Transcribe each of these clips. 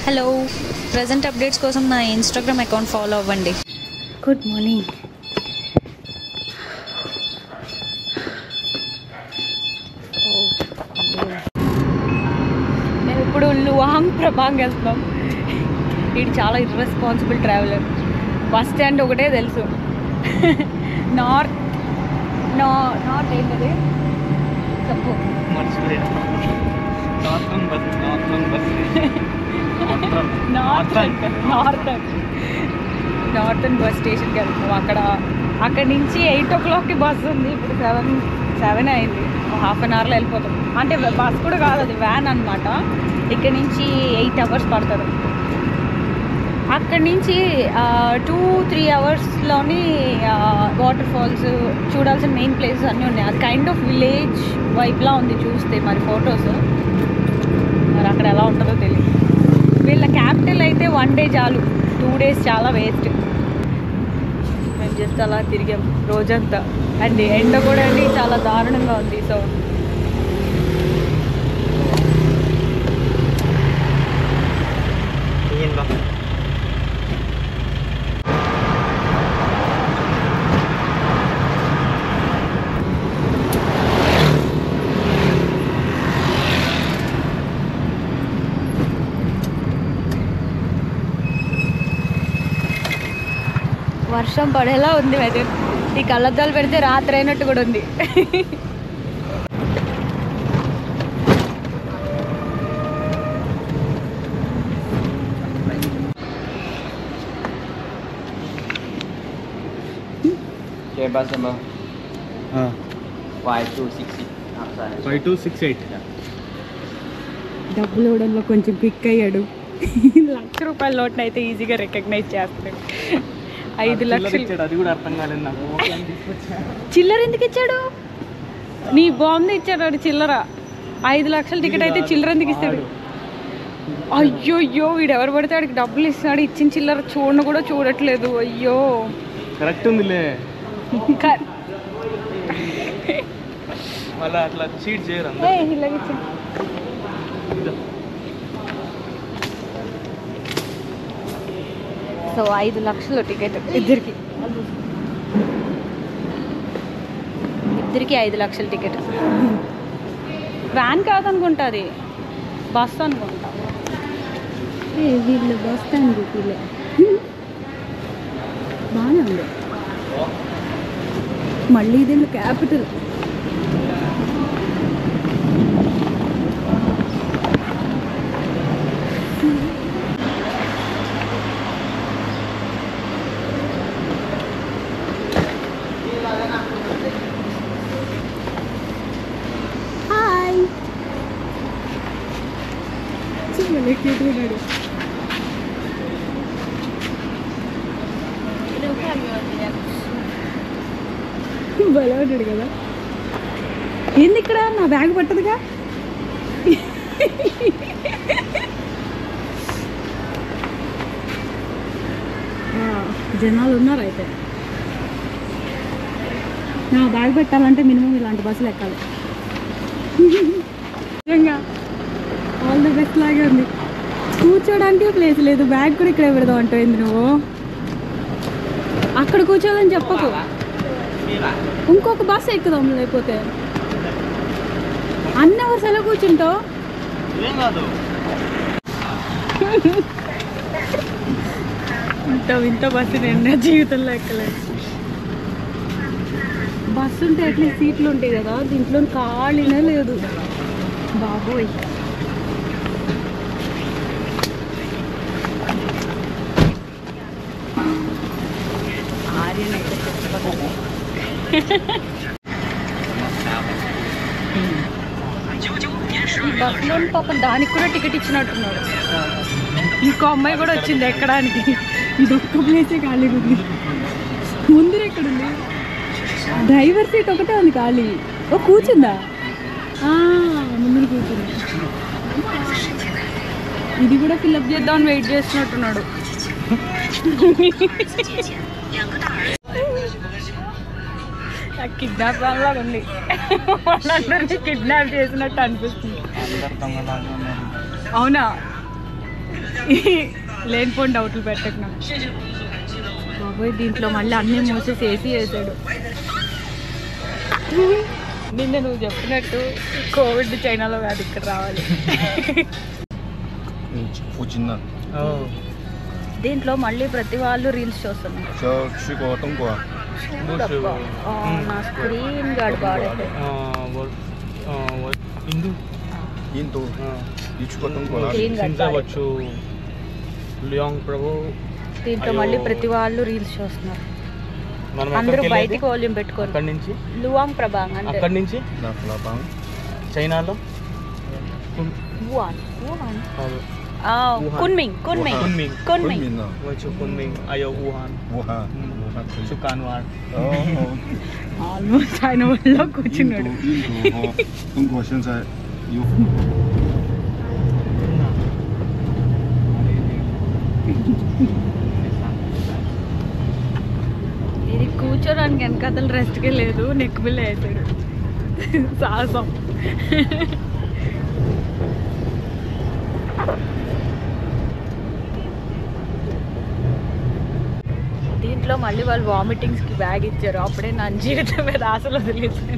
Hello present updates కోసం నా Instagram account follow అవ్వండి గుడ్ మార్నింగ్ మేము ఇప్పుడు లువాంగ్ ప్రభాంగ్ వెళ్తున్నాం వీడు చాలా ఇర్రెస్పాన్సిబుల్ ట్రావెలర్ బస్ స్టాండ్ ఒకటే తెలుసు నార్త్ నా నార్త్ ఏంటది చెప్పు నార్త్ నార్త్ నార్థన్ బస్ స్టేషన్కి వెళ్తున్నాం అక్కడ అక్కడ నుంచి ఎయిట్ ఓ క్లాక్కి బస్ ఉంది ఇప్పుడు సెవెన్ సెవెన్ అయింది హాఫ్ అన్ అవర్లో వెళ్ళిపోతాం అంటే బస్ కూడా కాదు అది వ్యాన్ అనమాట ఇక్కడ నుంచి ఎయిట్ అవర్స్ పడుతుంది అక్కడి నుంచి టూ త్రీ అవర్స్లోని వాటర్ ఫాల్స్ చూడాల్సిన మెయిన్ ప్లేసెస్ అన్నీ ఉన్నాయి అది కైండ్ ఆఫ్ విలేజ్ వైపులా ఉంది చూస్తే మరి ఫొటోస్ మరి అక్కడ ఎలా ఉంటుందో తెలియదు వీళ్ళ క్యాపిటల్ అయితే వన్ డే చాలు టూ డేస్ చాలా వేస్ట్ మేము జస్ట్ అలా తిరిగాం రోజంతా అండ్ ఎండ కూడా అండి చాలా దారుణంగా ఉంది సో వర్షం పడేలా ఉంది వెదర్ ఈ కళ్ళద్దాలు పెడితే రాత్రి అయినట్టు కూడా ఉంది Okay, bus number five two six six. Ah, sorry. Five two six eight డబ్బులు ఇవ్వడంలో కొంచెం క్విక్ అయ్యాడు లక్ష రూపాయల నోట్ని అయితే ఈజీగా రికగ్నైజ్ చేస్తాడు ఐదు లక్షలు ఇచ్చాడు అది కూడా అర్థం కాలేదు నాకు చిల్లర ఎందుకు ఇచ్చాడు నీ బాంబు ఇచ్చాడు వాడు చిల్లర ఐదు లక్షల టికెట్ అయితే చిల్లర ఎందుకు ఇస్తాడు అయ్యో అయ్యో వీడు ఎవరు పడితే వాడికి డబ్బులు ఇస్తున్నాడు ఇచ్చిన చిల్లర చూడను కూడా చూడట్లేదు అయ్యో కరెక్ట్ ఉందిలే క- మళ్ళీ అట్లా చీట్ చేయరు ఏయ్, ఇలాగ ఇచ్చి. సో ఐదు లక్షలు టికెట్ ఇద్దరికి ఇద్దరికి ఐదు లక్షల టికెట్ వ్యాన్ కాదనుకుంటా అది బస్ అనుకుంటా వీళ్ళు బస్ స్టాండ్ వీళ్ళే బాగానే ఉంది మళ్ళీ ఇది క్యాపిటల్ హాయ్ చాలా క్యూట్ ఉన్నాడు భలే ఉన్నాడు కదా ఏంది ఇక్కడ నా బ్యాగ్ పట్టదుగా ఆ, జనాలు ఉన్నారు అయితే నా బ్యాగ్ పెట్టాలంటే మినిమం ఇలాంటి బస్సులు ఎక్కాలి నిజంగా ఆల్ ద బెస్ట్ లాగే ఉంది కూర్చోడానికి ప్లేస్ లేదు బ్యాగ్ కూడా ఇక్కడే పెడదాం అంటుంది నువ్వు అక్కడ కూర్చోదని చెప్పకు ఇంకొక బస్సు ఎక్కుదాం లేకపోతే అన్ని అవర్స్ ఎలా కూర్చుంటావు ఏం కాదు ఇంత ఇంత బస్సు నేను నా జీవితంలో ఎక్కలేదు బస్సు ఉంటే అట్లీస్ట్ సీట్లు ఉంటాయి కదా దీంట్లో ఖాళీనే లేదు బాబోయ్ ఆర్యన్ అయితే చచ్చిపోతాడు. ఈ బస్సులో పాపం దానికి కూడా టికెట్ ఇచ్చినట్టున్నాడు ఇంకో అమ్మాయి కూడా వచ్చింది ఎక్కడానికి ఇది ఒక్క ప్లేసే ఖాళీ ఉంది ముందర ఎక్కడుంది డ్రైవర్ సీట్ ఒకటే ఉంది ఖాళీ ఓ కూర్చుందా ఆ, ముందర కూర్చుంది ఇది కూడా ఫిల్అప్ చేద్దామని వెయిట్ చేస్తున్నట్టున్నాడు కిడ్నాప్ వల్ల ఉంది వాళ్ళందరినీ కిడ్నాప్ చేసినట్టు అనిపిస్తుంది అందరు దొంగలాగా ఉన్నారు అవునా లేనిపోని డౌట్లు పెట్టకు నాకు బాబోయ్ దీంట్లో మళ్ళీ అన్నీ మూసేసి ఏసీ వేసాడు నిన్న నువ్వు చెప్పినట్టు కోవిడ్ చైనాలో కాదు ఇక్కడ రావాలి 附近的， దీంట్లో మళ్ళీ ప్రతి వాళ్ళు రీల్స్ చూస్తున్నారు 就去过东莞， చూడబ్బా. ఆ, నా స్క్రీన్ గార్డ్ పాడైపోయింది హిందూ 印度，你去过东莞哪里？ స్క్రీన్ గార్డ్ పాడైపోయింది. వచ్చు లియాంగ్ ప్రభు దీంట్లో అయ్యో. మళ్ళీ ప్రతి వాళ్ళు రీల్స్ చూస్తున్నారు మనం అందరూ ఎక్కడికి వెళ్ళేది? బయటికి వాల్యూమ్ పెట్టుకోరు అక్కడి నుంచి లువాంగ్ ప్రభాంగ్ అంటే అక్కడి నుంచి 那弗拉邦， చైనాలో వుహాన్ వుహాన్ కాదు. ఆ, Wuhan. Kunming Kunming Kunming. 昆 Kunming 明呢？ వచ్చు కున్మింగ్ అయ్యో వుహాన్ 武汉，武汉可以 వచ్చు。కాన్వాడ్ 哦， ఆల్మోస్ట్ ఆయన ఒళ్ళో 印 కూర్చున్నాడు 度，印度和中国现在有 ఇది కూర్చోడానికి వెనకాతలు రెస్ట్కే లేదు నెక్ బిల్ల వేసాడు సాహసం దీంట్లో మళ్ళీ వాళ్ళు వామిటింగ్స్కి బ్యాగ్ ఇచ్చారు అప్పుడే నా జీవితం మీద ఆశలు వదిలేసాను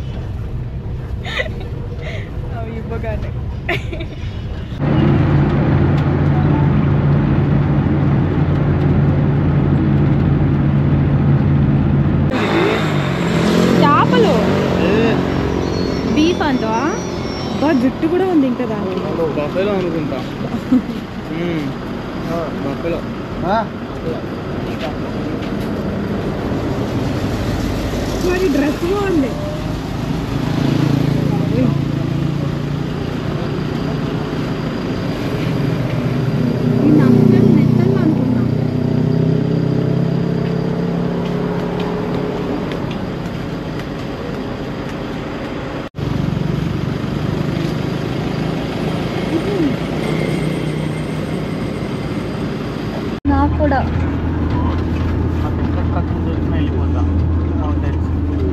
అవి ఇవ్వగానే చేపలు బీఫ్ అంటవా బా జుట్టు కూడా ఉంది ఇంకా దాంట్లో బఫేలో అనుకుంటా బఫేలో మరి డ్రెస్ బాగుంది నాకు కూడా వెళ్ళిపోతా మౌంటైన్స్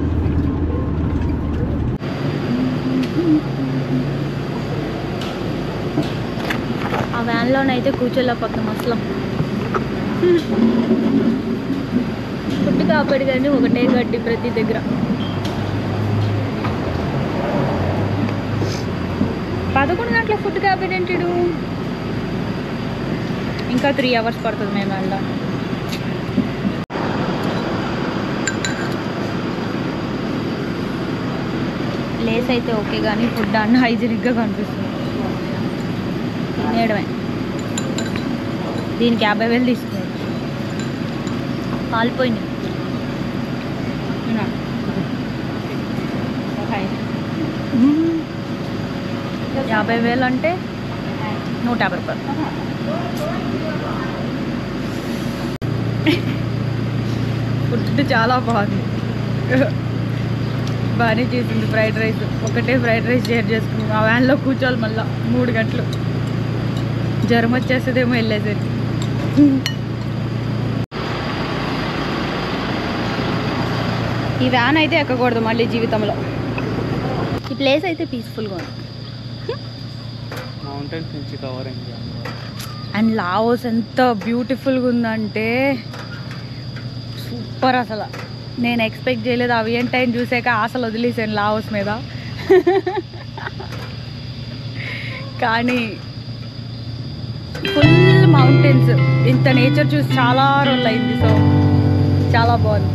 ఆ వ్యాన్లోనైతే కూర్చోలేకపోతాం అసలు ఫుడ్ కాపాడు కానీ ఒకటే గడ్డి ప్రతి దగ్గర పదకొండు గంటల ఫుడ్ కాపాడు ఏంటిడు ఇంకా త్రీ అవర్స్ పడుతుంది మేము వెళ్ళాం ప్లేస్ అయితే ఓకే కానీ ఫుడ్ అన్న హైజీనిక్గా కనిపిస్తుంది తినేయడమే దీనికి యాభై వేలు తీసుకున్నాడు కాలిపోయింది యాభై వేలు అంటే నూట యాభై రూపాయలు ఫుడ్ చాలా బాగుంది బాగానే చేసింది ఫ్రైడ్ రైస్ ఒకటే ఫ్రైడ్ రైస్ షేర్ చేసుకున్నాం ఆ వ్యాన్లో కూర్చోవాలి మళ్ళీ మూడు గంటలు జ్వరం వచ్చేస్తుందేమో వెళ్ళేసరికి ఈ వ్యాన్ అయితే ఎక్కకూడదు మళ్ళీ జీవితంలో ఈ ప్లేస్ అయితే పీస్ఫుల్గా ఉంది మౌంటైన్స్ నుంచి కవరింగ్ అండ్ లావోస్ ఎంత బ్యూటిఫుల్గా ఉందంటే సూపర్ అసలు నేను ఎక్స్పెక్ట్ చేయలేదు అవి టైం చూసాక ఆశలు వదిలేసాను లావోస్ మీద కానీ ఫుల్ మౌంటైన్స్ ఇంత నేచర్ చూసి చాలా రోజులు అయింది సో చాలా బాగుంది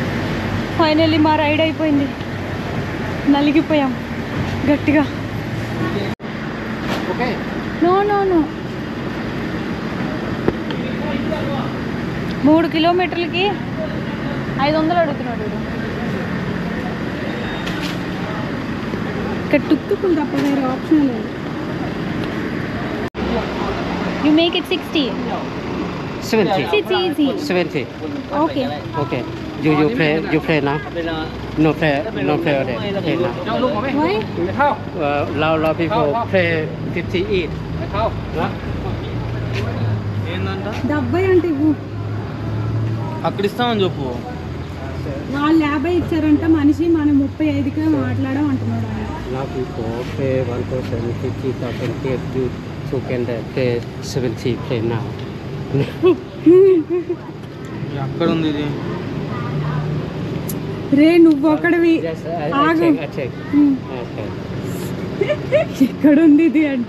ఫైనల్లీ మా రైడ్ అయిపోయింది నలిగిపోయాం గట్టిగా ఓకే నో నో నో మూడు కిలోమీటర్లకి ఐదు వందలు అడుగుతున్నాడు వీడు. ఇక్కడ టుక్తుకులు తప్ప వేరే ఆప్షన్ లేదు you make it sixty Seventy. It's easy Seventy. Okay Okay. You you play you play now? No play no play already. Play now. Why Uh, now now people play fifty each. Huh? ఏందంట డెబ్బై అంటే ఇవ్వు అక్కడ ఇస్తామని చెప్పు వాళ్ళు యాభై ఇచ్చారంట మనిషి మనం ముప్పై ఐదుకే మాట్లాడడం అంటున్నాడు ఆయన Now people play one person fifty thousand here. You so can uh, play seventy play now. ఎక్కడ ఉంది ఇది రే నువ్వు ఒకడివి Yes, I, I ఆగు check. I check. Um. Okay. ఎక్కడుంది ఇది అంట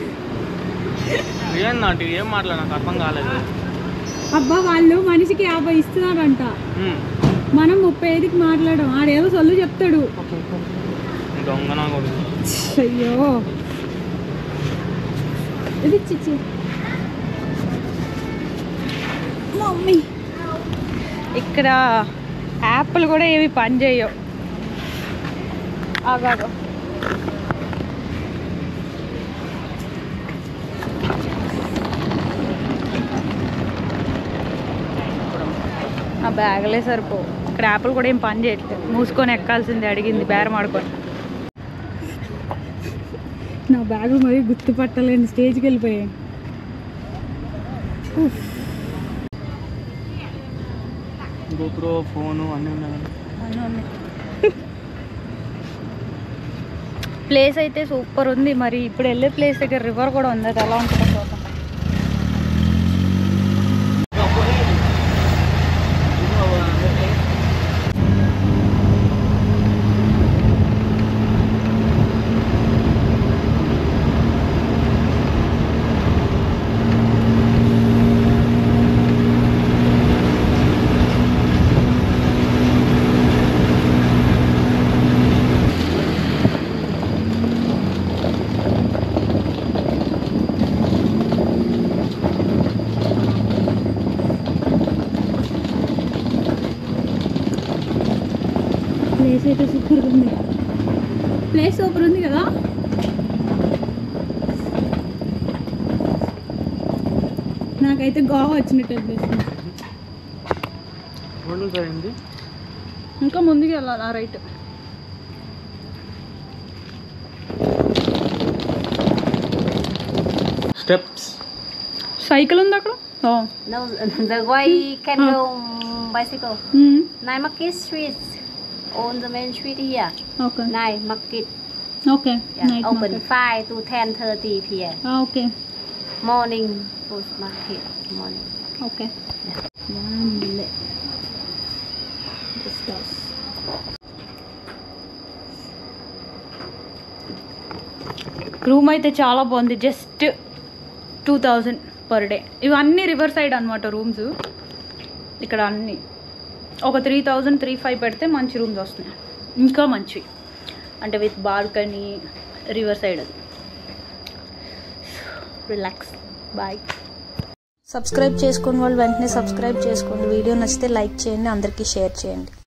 ఏందంటే ఏం మాట్లాడ నాకు అర్థం కాలేదు అబ్బా వాళ్ళు మనిషికి యాభై ఇస్తున్నారంట ఉమ్. మనం ముప్పై ఐదుకి మాట్లాడడం ఆడేదో సొల్లు చెప్తాడు దొంగ నా కొడుకు అయ్యో ఇది చిచ్చి మమ్మీ ఇక్కడ యాప్లు కూడా ఏవి పని చేయవు ఆగాగు ఆ బ్యాగులే సరిపో ఇక్కడ యాప్లు కూడా ఏం పని చేయట్లేదు మూసుకొని ఎక్కాల్సింది అడిగింది బేరం ఆడుకొని నా బ్యాగులు మరి గుర్తుపట్టలేని స్టేజ్కి వెళ్ళిపోయాయి గోప్రో ఫోను అన్నీ ఉన్నాయి ప్లేస్ అయితే సూపర్ ఉంది మరి ఇప్పుడు వెళ్ళే ప్లేస్ దగ్గర రివర్ కూడా ఉంది అది ఎలా ఉంటుందో చూద్దాం ప్లేస్ అయితే సూపర్ ఉంది ప్లేస్ సూపర్ ఉంది కదా నాకైతే గోవా వచ్చినట్టు అనిపిస్తుంది రెండు పోయింది ఇంకా ముందుకు వెళ్ళాలి ఆ రైట్ స్టెప్స్ సైకిల్ ఉంది అక్కడ ఓ. No, the way can go bicycle. మ్మ్. Nine Market Street on the main street here. Okay Nine Market okay yeah, night open five to ten thirty p.m. Okay Morning food market morning. Okay room అయితే చాలా బాగుంది just two thousand per day ఇవన్నీ river side అనమాట rooms ఇక్కడ అన్నీ ఒక three thousand three five పెడితే మంచి రూమ్స్ వస్తున్నాయి ఇంకా మంచి అంటే విత్ బాల్కనీ రివర్ సైడ్ అది రిలాక్స్ బాయ్ సబ్స్క్రైబ్ చేసుకుని వాళ్ళు వెంటనే సబ్స్క్రైబ్ చేసుకోండి వీడియో నచ్చితే లైక్ చేయండి అందరికీ షేర్ చేయండి